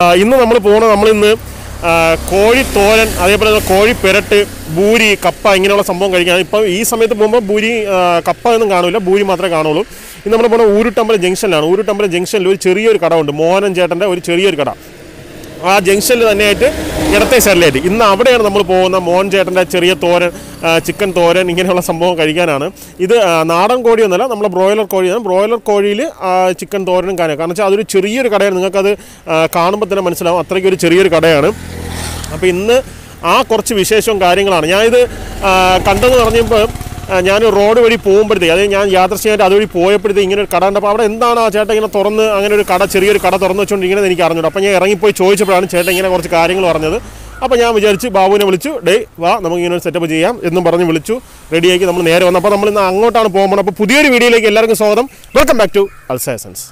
ആ, ഇന്ന് നമ്മൾ പോകുന്നത് നമ്മളിന്ന് ആ, കോഴി തോരൻ അതേപോലെ തന്നെ കോഴി പെരട്ട് ബൂരി കപ്പ ഇങ്ങനെയുള്ള സംഭവം കഴിക്കാൻ ഇപ്പം ഈ സമയത്ത് പോകുമ്പോൾ ബൂരി ആ, കപ്പ ഒന്നും കാണില്ല ബൂരി മാത്രമേ കാണുള്ളൂ ഇന്ന് നമ്മൾ പോകുന്നത് ഊരുട്ടമ്പലം ജംഗ്ഷനിലാണ് ഊരുട്ടമ്പലം ജംഗ്ഷനിൽ ഒരു ചെറിയൊരു കട ഉണ്ട് മോഹനൻ ചേട്ടൻ്റെ ഒരു ചെറിയൊരു കട ആ ജംഗ്ഷനിൽ തന്നെയായിട്ട് ഇടത്തെ സൈഡിലായിട്ട് ഇന്ന് അവിടെയാണ് നമ്മൾ പോകുന്ന മോഹൻ ചേട്ടൻ്റെ ചെറിയ തോരൻ ആ, ചിക്കൻ തോരൻ ഇങ്ങനെയുള്ള സംഭവം കഴിക്കാനാണ് ഇത് ആ, നാടൻ കോഴിയൊന്നുമല്ല നമ്മൾ ബ്രോയിലർ കോഴിയാണ് ബ്രോയിലർ കോഴിയിൽ ചിക്കൻ തോരനും കാണുക കാരണം വെച്ചാൽ അതൊരു ചെറിയൊരു കടയാണ് നിങ്ങൾക്കത് ആ, കാണുമ്പോൾ തന്നെ മനസ്സിലാവും അത്രയ്ക്ക് ഒരു ചെറിയൊരു കടയാണ് അപ്പോൾ ഇന്ന് ആ കുറച്ച് വിശേഷവും കാര്യങ്ങളാണ് ഞാനിത് ആ, കണ്ടെന്ന് പറഞ്ഞപ്പോൾ ആ, ഞാൻ റോഡ് വഴി പോകുമ്പോഴത്തേക്ക് അതായത് ഞാൻ യാദൃശ്യമായിട്ട് അതുവഴി പോയപ്പോഴത്തേക്ക് ഇങ്ങനെ ഒരു കട കണ്ടപ്പോൾ അവിടെ എന്താണ് ആ ചേട്ടൻ ഇങ്ങനെ തുറന്ന് അങ്ങനെ ഒരു കട ചെറിയൊരു കട തുറന്ന് വെച്ചുകൊണ്ടിരിക്കുന്നത് എനിക്ക് അറിഞ്ഞു അപ്പോൾ ഞാൻ ഇറങ്ങിപ്പോയി ചോദിച്ചപ്പോഴാണ് ചേട്ടൻ ഇങ്ങനെ കുറച്ച് കാര്യങ്ങൾ പറഞ്ഞത് അപ്പോൾ ഞാൻ വിചാരിച്ച് ബാബുവിനെ വിളിച്ചു ഡേ വാ നമുക്ക് ഇങ്ങനെ ഒരു സെറ്റപ്പ് ചെയ്യാം എന്നും പറഞ്ഞ് വിളിച്ചു റെഡിയാക്കി നമ്മൾ നേരെ വന്നു അപ്പോൾ നമ്മൾ ഇന്ന് അങ്ങോട്ടാണ് പോകുമ്പോൾ അപ്പോൾ പുതിയൊരു വീഡിയോയിലേക്ക് എല്ലാവർക്കും സ്വാഗതം വെൽക്കം ബാക്ക് ടു അൽസേസൻസ്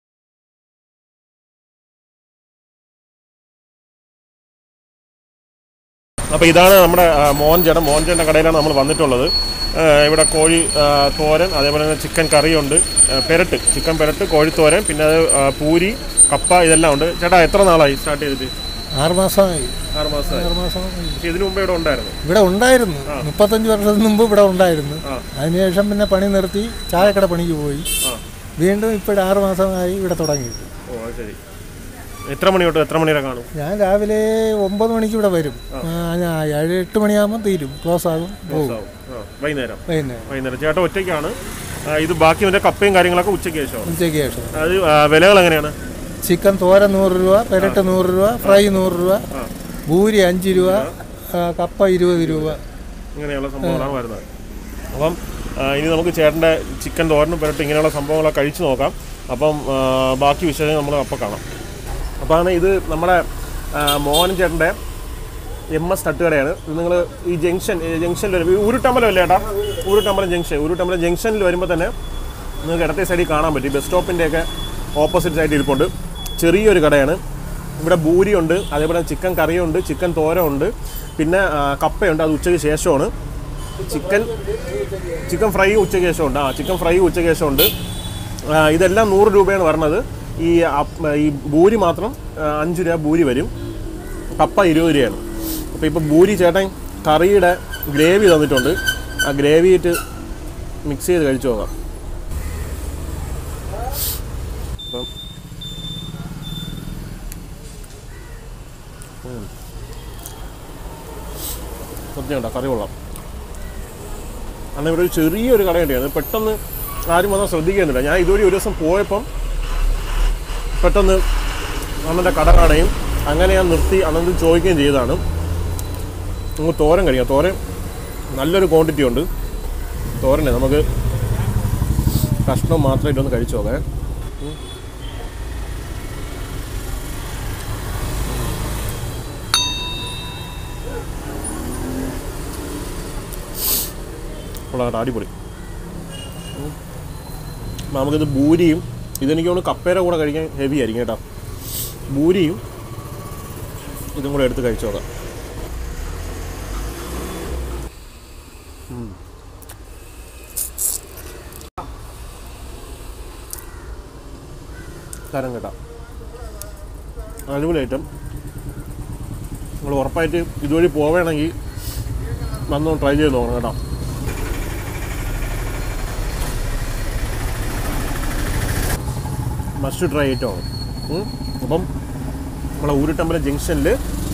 അപ്പോൾ ഇതാണ് നമ്മുടെ ആ, മോഹൻ ചേട്ടൻ മോഹൻ ചേട്ടൻ്റെ കടയിലാണ് നമ്മൾ വന്നിട്ടുള്ളത് ആ, ഇവിടെ കോഴി ആ, തോരൻ അതേപോലെ തന്നെ ചിക്കൻ കറിയുണ്ട് ആ, പെരട്ട് ചിക്കൻ പെരട്ട് കോഴിത്തോരൻ പിന്നെ അത് ആ, പൂരി കപ്പ ഇതെല്ലാം ഉണ്ട് ചേട്ടാ എത്ര നാളായി സ്റ്റാർട്ട് ചെയ്തിട്ട് ആറ് മാസമായി ആറ് മാസമായി ആറ് മാസമായി പക്ഷേ ഇതിനു മുമ്പ് ഇവിടെ ഉണ്ടായിരുന്നു ഇവിടെ ഉണ്ടായിരുന്നു മുപ്പത്തഞ്ച് വർഷത്തിന് മുമ്പ് ഇവിടെ ഉണ്ടായിരുന്നു ആ. അതിനുശേഷം പിന്നെ പണി നിർത്തി ചായക്കട പണിക്ക് പോയി ആ വീണ്ടും ഇപ്പോൾ ആറ് മാസമായി ഇവിടെ തുടങ്ങിയത് ഓ അത് ശരി എത്ര മണി തൊട്ട് എത്ര മണി വരെ കാണും ഞാൻ രാവിലെ ഒമ്പത് മണിക്ക് ഇവിടെ വരും ആ, ഞാൻ ഏഴ് എട്ട് മണിയാകുമ്പോൾ തീരും ക്ലോസ് ആകും പോകും ആവും. ആ, വൈകുന്നേരം വൈകുന്നേരം വൈകുന്നേരം ചേട്ടൻ ഒറ്റയ്ക്കാണ് ആ, ഇത് ബാക്കി മറ്റേ കപ്പയും കാര്യങ്ങളൊക്കെ ഉച്ചയ്ക്ക് ശേഷം ഉച്ചയ്ക്ക് ശേഷം അത് ആ, വിലകൾ എങ്ങനെയാണ് ചിക്കൻ തോര നൂറ് രൂപ പെരട്ട് നൂറ് രൂപ ഫ്രൈ നൂറ് രൂപ പൂരി അഞ്ച് രൂപ ആ, കപ്പ ഇരുപത് രൂപ ഇങ്ങനെയുള്ള സംഭവങ്ങളാണ് വരുന്നത് അപ്പം ആ, ഇനി നമുക്ക് ചേട്ടൻ്റെ ചിക്കൻ തോരനും പെരട്ട് ഇങ്ങനെയുള്ള സംഭവങ്ങളൊക്കെ കഴിച്ചു നോക്കാം അപ്പം ആ, ബാക്കി വിശേഷം നമ്മൾ അപ്പം കാണാം അപ്പോൾ ആണ് ഇത് നമ്മുടെ ആ, മോഹൻ ചേട്ടൻ്റെ എം എസ് തട്ടുകടയാണ് ഇത് നിങ്ങൾ ഈ ജംഗ്ഷൻ ഈ ജംഗ്ഷനിൽ വരും ഊരുട്ടമ്പലം അല്ലേ ചേട്ടാ ഊരുട്ടമ്പലം ജംഗ്ഷൻ ഊരുട്ടമ്പലം ജംഗ്ഷനിൽ വരുമ്പോൾ തന്നെ നിങ്ങൾക്ക് ഇടത്തെ സൈഡിൽ കാണാൻ പറ്റും ബസ് സ്റ്റോപ്പിൻ്റെയൊക്കെ ഓപ്പോസിറ്റ് സൈഡിൽ ഇരിപ്പുണ്ട് ചെറിയൊരു കടയാണ് ഇവിടെ ബൂരിയുണ്ട് അതേപോലെ ചിക്കൻ കറിയുണ്ട് ചിക്കൻ തോരമുണ്ട് പിന്നെ ആ, കപ്പയുണ്ട് അത് ഉച്ചയ്ക്ക് ശേഷമാണ് ചിക്കൻ ചിക്കൻ ഫ്രൈ ഉച്ചയ്ക്ക് ശേഷമുണ്ട് ആ ചിക്കൻ ഫ്രൈ ഉച്ചയ്ക്ക് ശേഷമുണ്ട് ആ, ഇതെല്ലാം നൂറ് രൂപയാണ് വരുന്നത് ഈ അപ്പ്- ഈ ബൂരി മാത്രം ആ, അഞ്ച് രൂപ ബൂരി വരും കപ്പ ഇരുപത് രൂപയാണ് അപ്പോൾ ഇപ്പോൾ ബൂരി ചേട്ടൻ കറിയുടെ ഗ്രേവി തന്നിട്ടുണ്ട് ആ ഗ്രേവി ഇട്ട് മിക്സ് ചെയ്ത് കഴിച്ചു നോക്കാം അപ്പം ഉം. സത്യം കേട്ടോ കറി കൊള്ളാം അന്ന് ഇവിടെ ഒരു ചെറിയൊരു കടയുണ്ടായിരുന്നു പെട്ടെന്ന് ആരും വന്നാൽ ശ്രദ്ധിക്കുന്നില്ല ഞാൻ ഇതുവഴി ഒരു ദിവസം പോയപ്പം പെട്ടെന്ന് അണ്ണൻ്റെ കട കാണുകയും അങ്ങനെ ഞാൻ നിർത്തി അണ്ണൻ ചോദിക്കുകയും ചെയ്തതാണ് നമുക്ക് തോരൻ കഴിക്കാം തോരൻ നല്ലൊരു ക്വാണ്ടിറ്റി ഉണ്ട് തോരനെ നമുക്ക് കഷ്ണം മാത്രമായിട്ട് ഒന്ന് കഴിച്ചു നോക്കാം ഉം. കൊള്ളാം അടിപൊളി ഉം. നമുക്കിത് ബൂരിയും ഇതെനിക്ക് തോന്നുന്നു കപ്പയുടെ കൂടെ കഴിക്കാൻ ഹെവി ആയിരിക്കും കേട്ടോ ബൂരിയും ഇതും കൂടെ എടുത്ത് കഴിച്ചു നോക്കാം ഉം. തരം കേട്ടോ അടിപൊളി ഐറ്റം നിങ്ങൾ ഉറപ്പായിട്ട് ഇതുവഴി പോവുകയാണെങ്കിൽ വന്നോ ട്രൈ ചെയ്ത് നോക്കണം കേട്ടോ മസ്റ്റ് ട്രൈ ഐറ്റമാണ് ഉം. അപ്പം നമ്മളെ ഊരുട്ടമ്പലം ജംഗ്ഷനിൽ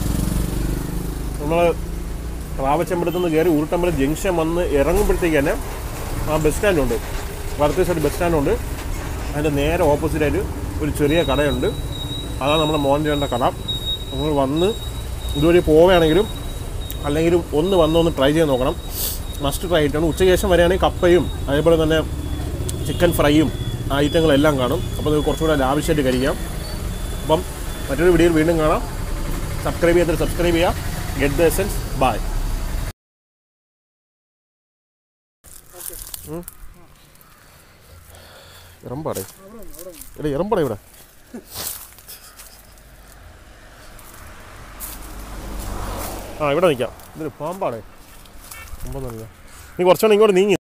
നമ്മൾ റാവച്ചമ്പലത്ത് നിന്ന് കയറി ഊരുട്ടമ്പലം ജംഗ്ഷൻ വന്ന് ഇറങ്ങുമ്പോഴത്തേക്ക് തന്നെ ആ ബസ് സ്റ്റാൻഡുണ്ട് വടക്കേ സൈഡ് ബസ് സ്റ്റാൻഡുണ്ട് അതിൻ്റെ നേരെ ഓപ്പോസിറ്റായിട്ട് ഒരു ചെറിയ കടയുണ്ട് അതാണ് നമ്മുടെ മോഹൻ ചേട്ടൻ്റെ കട നമ്മൾ വന്ന് ഇതുവഴി പോവുകയാണെങ്കിലും അല്ലെങ്കിലും ഒന്ന് വന്ന് ഒന്ന് ട്രൈ ചെയ്ത് നോക്കണം മസ്റ്റ് ട്രൈ ആയിട്ടാണ് ഉച്ചയ്ക്ക് ശേഷം വരികയാണെങ്കിൽ കപ്പയും അതേപോലെ തന്നെ ചിക്കൻ ഫ്രൈയും ആ ഐറ്റങ്ങളെല്ലാം കാണും അപ്പോൾ അത് കുറച്ചുകൂടെ ലാവിഷായിട്ട് കഴിക്കാം അപ്പം മറ്റൊരു വീഡിയോയിൽ വീണ്ടും കാണാം സബ്സ്ക്രൈബ് ചെയ്യാത്ത സബ്സ്ക്രൈബ് ചെയ്യുക ഗെറ്റ് ദ എസൻസ് ബൈ ഇറമ്പാടേ എടാ ഇറമ്പാടേ ഇവിടെ ആ ഇവിടെ നിൽക്കാം ഇതൊരു പാമ്പാടേ പാമ്പൊന്നുമില്ല നീ കുറച്ചുകൂടെ ഇങ്ങോട്ട് നീങ്ങി